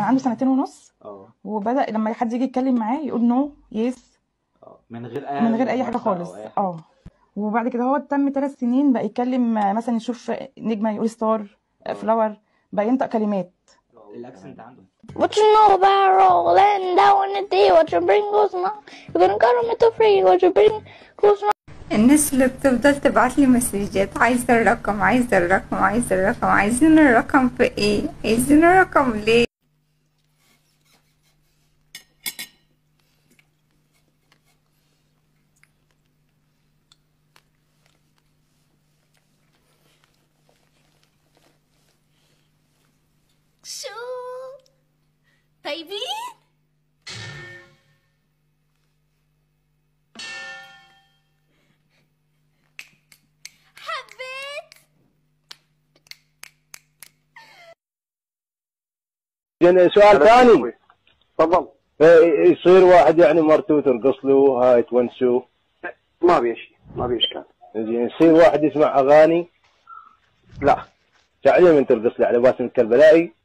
عنده سنتين ونص اه وبدا لما حد يجي يتكلم معاه يقول نو يس اه من غير اي من غير اي حاجه ممارسة أو خالص أي حاجة. اه وبعد كده هو تم ثلاث سنين بقى يتكلم آه، مثلا يشوف نجمه يقول ستار آه. فلاور بقى ينطق كلمات الاكسنت عنده What you know about rolling down in the day? What you bring goes now? You're gonna go to me free. What you bring goes now? الناس اللي بتفضل تبعت لي مسجات عايزة الرقم عايزة الرقم عايزة الرقم عايزين الرقم في ايه عايزين الرقم ليه شو طيبين حبيت جن- سؤال ثاني تفضل إيه، يصير واحد يعني مرته ترقص له هاي تونسوا ما بي شيء ما بي اشكال زين يصير واحد يسمع اغاني لا تعلم انت ترقص له على باسم الكربلائي